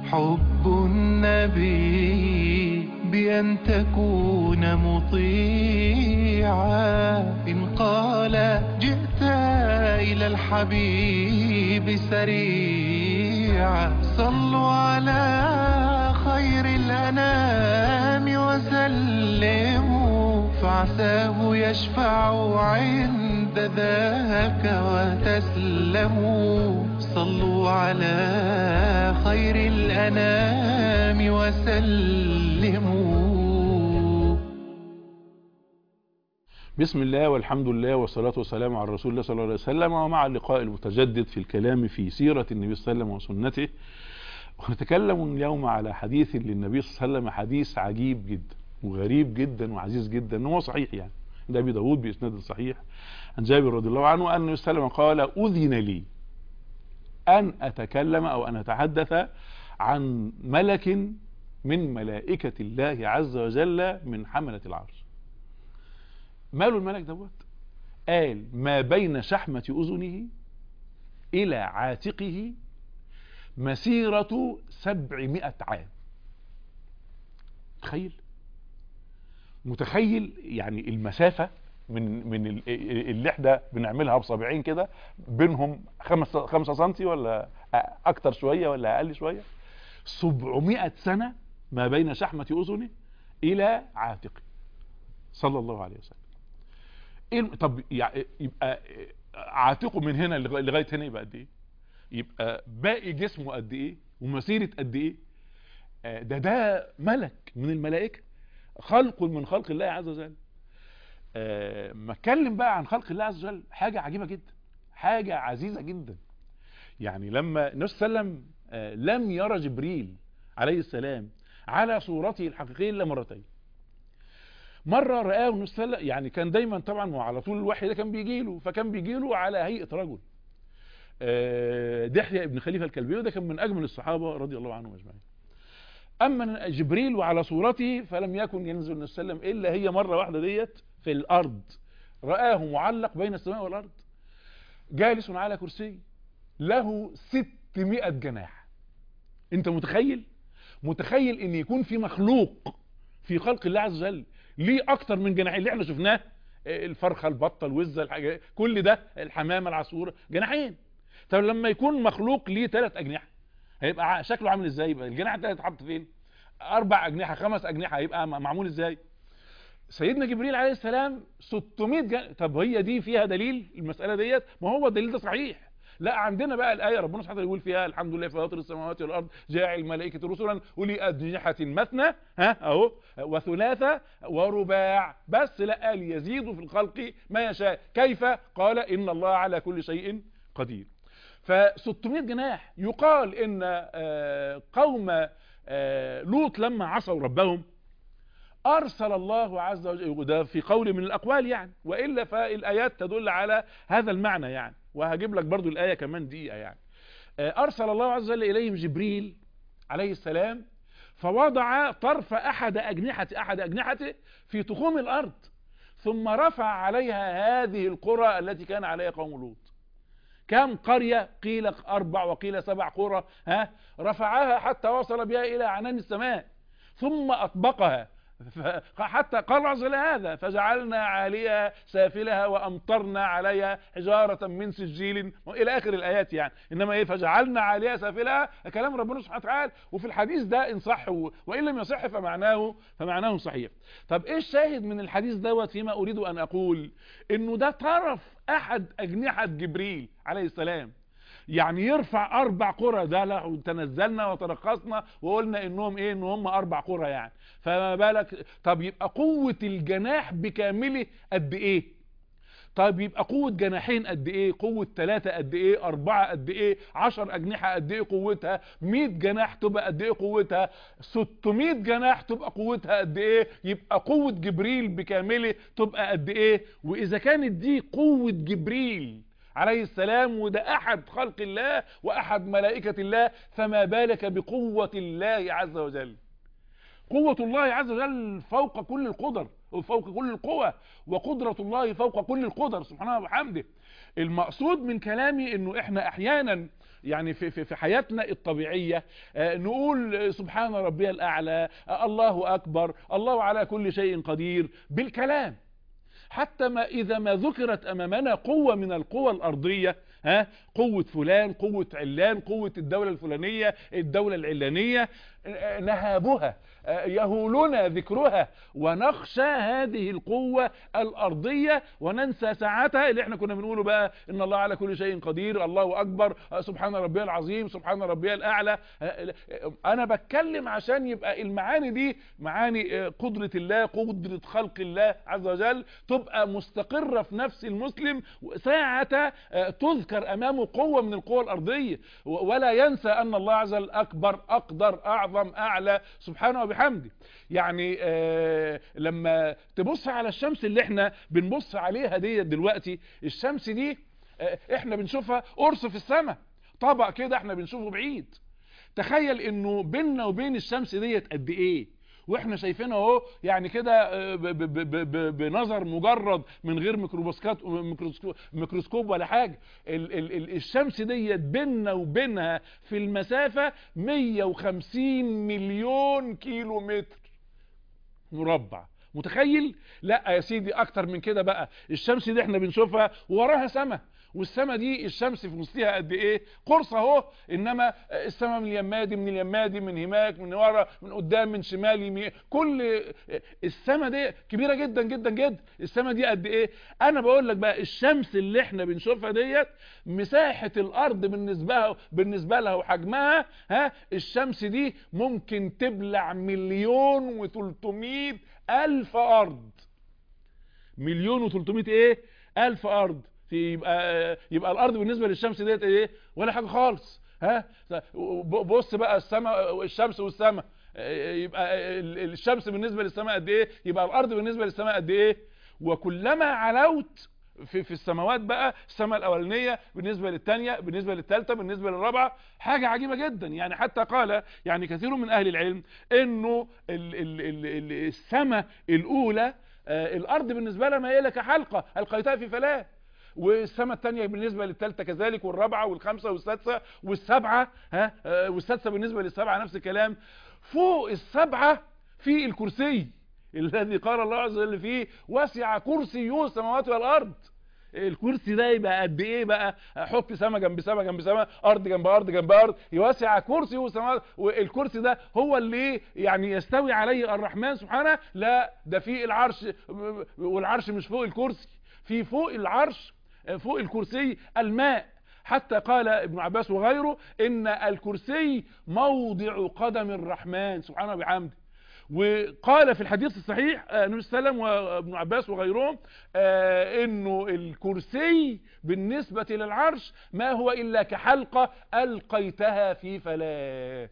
حب النبي بأن تكون مطيعا إن قال جئت إلى الحبيب سريعا صلوا على خير الأنام وسلموا فعساه يشفع عند ذاك وتسلموا صلوا على خير الأنام وسلموا بسم الله والحمد لله والصلاة والسلام على رسول الله صلى الله عليه وسلم ومع اللقاء المتجدد في الكلام في سيرة النبي صلى الله عليه وسلم وسنته ونتكلم اليوم على حديث للنبي صلى الله عليه وسلم حديث عجيب جدا وغريب جدا وعزيز جدا هو صحيح يعني ده ابي داود بإسناد صحيح عن جابر رضي الله عنه أن النبي صلى الله عليه وسلم قال أذن لي أن أتكلم أو أن أتحدث عن ملك من ملائكة الله عز وجل من حملة العرش ماله الملك دوت قال ما بين شحمة أذنه إلى عاتقه مسيرة سبعمائة عام تخيل متخيل يعني المسافة من من اللي احنا بنعملها بصابعين كده بينهم خمسة خمسة سنتي ولا اكتر شوية ولا اقل شوية 700 سنة ما بين شحمة اذنه الى عاتقه صلى الله عليه وسلم إيه طب يبقى عاتقه من هنا لغاية هنا يبقى قد ايه يبقى باقي جسمه قد ايه ومسيرة قد ايه ده ده ملك من الملائكة خلق من خلق الله عز وجل أه ما اتكلم بقى عن خلق الله عز وجل حاجة عجيبة جدا حاجة عزيزة جدا يعني لما النبي صلى الله عليه وسلم أه لم يرى جبريل عليه السلام على صورته الحقيقية الا مرتين مرة رآه النبي صلى الله عليه وسلم يعني كان دايما طبعا على طول الوحي ده كان بيجي له فكان بيجي له على هيئة رجل أه دحية ابن خليفة الكلبي وده كان من أجمل الصحابة رضي الله عنهم أجمعين أما جبريل وعلى صورته فلم يكن ينزل النبي صلى الله عليه وسلم إلا هي مرة واحدة ديت في الأرض رآه معلق بين السماء والأرض جالس على كرسي له 600 جناح انت متخيل متخيل ان يكون في مخلوق في خلق الله عز وجل ليه اكتر من جناحين اللي احنا شفناه الفرخة البطة الوزة الحاجة كل ده الحمامة العصفورة جناحين طب لما يكون مخلوق ليه ثلاث اجنحة هيبقى شكله عامل ازاي يبقى الجناح ده هيتحط فين اربع اجنحة خمس اجنحة هيبقى معمول ازاي سيدنا جبريل عليه السلام 600 جن... طب هي دي فيها دليل المسألة ديت ما هو الدليل ده صحيح لا عندنا بقى الآية ربنا سبحانه وتعالى يقول فيها الحمد لله فاطر السماوات والأرض جاعل الملائكة رسلا أولي أجنحة مثنى ها أهو وثلاثة ورباع بس لا قال يزيد في الخلق ما يشاء كيف قال إن الله على كل شيء قدير ف 600 جناح يقال إن قوم لوط لما عصوا ربهم أرسل الله عز وجل وده في قول من الأقوال يعني وإلا فالآيات تدل على هذا المعنى يعني وهجيب لك برضو الآية كمان دقيقة يعني أرسل الله عز وجل إليهم جبريل عليه السلام فوضع طرف أحد أجنحة أحد أجنحته في تخوم الأرض ثم رفع عليها هذه القرى التي كان عليها قوم لوط كم قرية قيل أربع وقيل سبع قرى ها رفعها حتى وصل بها إلى عنان السماء ثم أطبقها حتى قال عز وجل هذا فجعلنا عاليها سافلها وامطرنا عليها حجارة من سجيل الى اخر الايات يعني انما ايه فجعلنا عاليها سافلها كلام ربنا سبحانه وتعالى وفي الحديث ده ان صح وان لم يصح فمعناه فمعناه صحيح طب ايه الشاهد من الحديث دوت فيما اريد ان اقول انه ده طرف احد اجنحة جبريل عليه السلام يعني يرفع اربع قرى ده لو تنزلنا وترقصنا وقلنا انهم ايه ان هم اربع قرى يعني فما بالك طب يبقى قوة الجناح بكامله قد ايه طيب يبقى قوة جناحين قد ايه قوة ثلاثة قد ايه اربعة قد ايه عشر اجنحة قد ايه قوتها مئة جناح تبقى قد ايه قوتها ستمائة جناح تبقى قوتها قد ايه يبقى قوة جبريل بكامله تبقى قد ايه واذا كانت دي قوة جبريل عليه السلام وده احد خلق الله واحد ملائكة الله فما بالك بقوة الله عز وجل قوة الله عز وجل فوق كل القدر وفوق كل القوى وقدرة الله فوق كل القدر سبحانه وبحمده المقصود من كلامي انه احنا احيانا يعني في في في حياتنا الطبيعيه آه، نقول سبحان ربي الاعلى آه، الله اكبر الله على كل شيء قدير بالكلام حتى ما إذا ما ذكرت أمامنا قوة من القوى الأرضية ها قوة فلان قوة علان قوة الدولة الفلانية الدولة العلانية آه، نهابها آه، يهولنا ذكرها ونخشى هذه القوة الأرضية وننسى ساعتها اللي احنا كنا بنقوله بقى إن الله على كل شيء قدير الله أكبر آه، سبحان ربي العظيم سبحان ربي الأعلى آه، أنا بتكلم عشان يبقى المعاني دي معاني آه، قدرة الله قدرة خلق الله عز وجل تبقى مستقرة في نفس المسلم ساعة آه، تذكر أمامه قوة من القوى الأرضية و- ولا ينسى أن الله عز وجل أكبر أقدر أعظم أعلى سبحانه وبحمده يعني آه لما تبص على الشمس اللي احنا بنبص عليها دي دلوقتي الشمس دي آه احنا بنشوفها قرص في السماء طبق كده احنا بنشوفه بعيد تخيل انه بيننا وبين الشمس ديت قد ايه واحنا شايفينها اهو يعني كده آه، ب- ب- ب- ب- بنظر مجرد من غير ميكروباسكات ميكروسكوب, ميكروسكوب ولا حاجه ال ال ال الشمس ديت بيننا وبينها في المسافه 150 مليون كيلو متر مربع متخيل لا يا سيدي اكتر من كده بقى الشمس دي احنا بنشوفها وراها سما والسما دي الشمس في وسطها قد ايه قرص اهو انما السما من اليمادي من اليمادي من هناك من ورا من قدام من شمال يمين كل السما دي كبيره جدا جدا جدا السما دي قد ايه انا بقول لك بقى الشمس اللي احنا بنشوفها ديت مساحه الارض بالنسبه لها بالنسبه لها وحجمها ها الشمس دي ممكن تبلع مليون وتلتمية الف ارض مليون وتلتمية ايه الف ارض يبقى يبقى الارض بالنسبه للشمس ديت ايه ولا حاجه خالص ها ب- بص بقى السماء الشمس والسماء يبقى ال- الشمس بالنسبه للسماء قد ايه يبقى الارض بالنسبه للسماء قد ايه وكلما علوت في في السماوات بقى السماء الاولانيه بالنسبه للثانيه بالنسبه للثالثه بالنسبه للرابعه حاجه عجيبه جدا يعني حتى قال يعني كثير من اهل العلم انه ال- ال- ال- ال- السماء الاولى آه، الارض بالنسبه لها ما هي لك حلقه القيتها في فلاه والسماء الثانيه بالنسبه للثالثه كذلك والرابعه والخامسه والسادسه والسابعه ها آه، والسادسه بالنسبه للسبعه نفس الكلام فوق السبعه في الكرسي الذي قال الله عز وجل فيه وسع كرسيه السماوات والارض الكرسي ده يبقى قد ايه بقى حط سما جنب سما جنب سما ارض جنب ارض جنب ارض يوسع كرسي والسماوات والكرسي ده هو اللي يعني يستوي عليه الرحمن سبحانه لا ده في العرش والعرش مش فوق الكرسي في فوق العرش فوق الكرسي الماء حتى قال ابن عباس وغيره ان الكرسي موضع قدم الرحمن سبحانه وبحمده وقال في الحديث الصحيح آه، النبي صلى الله عليه وسلم وابن عباس وغيرهم آه، انه الكرسي بالنسبة للعرش ما هو الا كحلقة القيتها في فلاه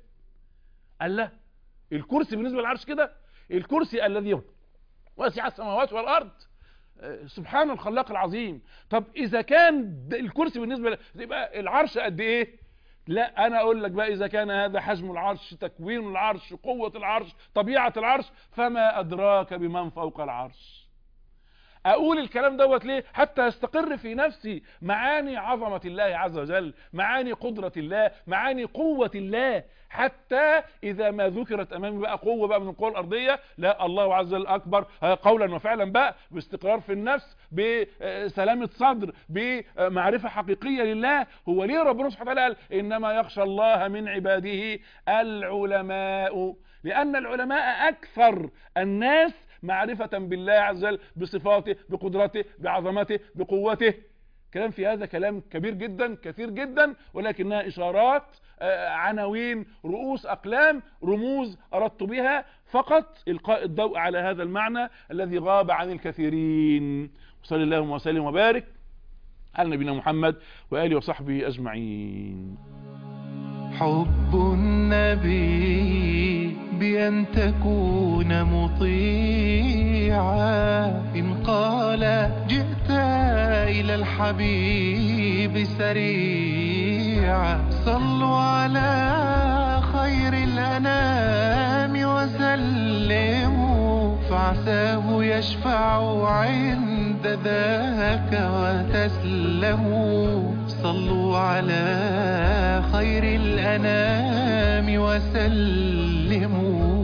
قال لا الكرسي بالنسبة للعرش كده الكرسي الذي وسع السماوات والارض آه، سبحان الخلاق العظيم طب اذا كان ده الكرسي بالنسبة ل- يبقى العرش قد ايه لا انا اقول لك بقى اذا كان هذا حجم العرش تكوين العرش قوة العرش طبيعة العرش فما ادراك بمن فوق العرش اقول الكلام دوت ليه حتى يستقر في نفسي معاني عظمة الله عز وجل معاني قدرة الله معاني قوة الله حتى اذا ما ذكرت امامي بقى قوة بقى من القوى الارضية لا الله عز وجل اكبر آه، قولا وفعلا بقى باستقرار في النفس بسلامة صدر بمعرفة حقيقية لله هو ليه ربنا سبحانه وتعالى قال انما يخشى الله من عباده العلماء لان العلماء اكثر الناس معرفة بالله عز وجل بصفاته بقدرته بعظمته بقوته كلام في هذا كلام كبير جدا كثير جدا ولكنها إشارات آه، عناوين رؤوس أقلام رموز أردت بها فقط إلقاء الضوء على هذا المعنى الذي غاب عن الكثيرين وصلى الله وسلم وبارك على نبينا محمد وآله وصحبه أجمعين حب النبي بأن تكون مطيعا إن قال جئت إلى الحبيب سريعا صلوا على خير الأنام وسلموا فعساه يشفع عند ذاك وتسلموا صلوا على خير الأنام وسلموا